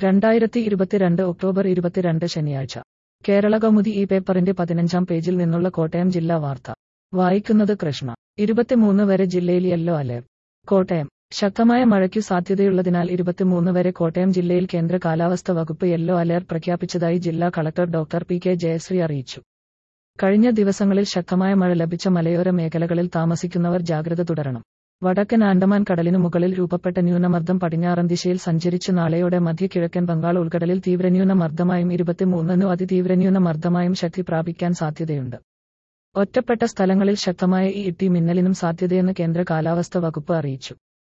രണ്ടായിരത്തി ഇരുപത്തിരണ്ട് ഒക്ടോബർ ഇരുപത്തിരണ്ട് ശനിയാഴ്ച കേരള കൗമുദി ഈ പേപ്പറിന്റെ പതിനഞ്ചാം പേജിൽ നിന്നുള്ള കോട്ടയം ജില്ലാ വാർത്ത വായിക്കുന്നത് കൃഷ്ണ ഇരുപത്തിമൂന്ന് വരെ ജില്ലയിൽ യെല്ലോ അലേർട്ട് കോട്ടയം ശക്തമായ മഴയ്ക്കു സാധ്യതയുള്ളതിനാൽ ഇരുപത്തിമൂന്ന് വരെ കോട്ടയം ജില്ലയിൽ കേന്ദ്ര കാലാവസ്ഥ വകുപ്പ് യെല്ലോ അലേർട്ട് പ്രഖ്യാപിച്ചതായി ജില്ലാ collector doctor P K Jayasree അറിയിച്ചു കഴിഞ്ഞ ദിവസങ്ങളിൽ ശക്തമായ മഴ ലഭിച്ച മലയോര മേഖലകളിൽ താമസിക്കുന്നവർ ജാഗ്രത തുടരണം വടക്കൻ ആൻഡമാൻ കടലിനു മുകളിൽ രൂപപ്പെട്ട ന്യൂനമർദ്ദം പടിഞ്ഞാറൻ ദിശയിൽ സഞ്ചരിച്ച് നാളെയോടെ മധ്യ കിഴക്കൻ ബംഗാൾ ഉൾക്കടലിൽ തീവ്രന്യൂനമർദ്ദമായും ഇരുപത്തിമൂന്നിനു അതിതീവ്രന്യൂനമർദ്ദമായും ശക്തി പ്രാപിക്കാൻ സാധ്യതയുണ്ട് ഒറ്റപ്പെട്ട സ്ഥലങ്ങളിൽ ശക്തമായ ഈ ഇട്ടി മിന്നലിനും സാധ്യതയെന്ന് കേന്ദ്ര കാലാവസ്ഥ വകുപ്പ് അറിയിച്ചു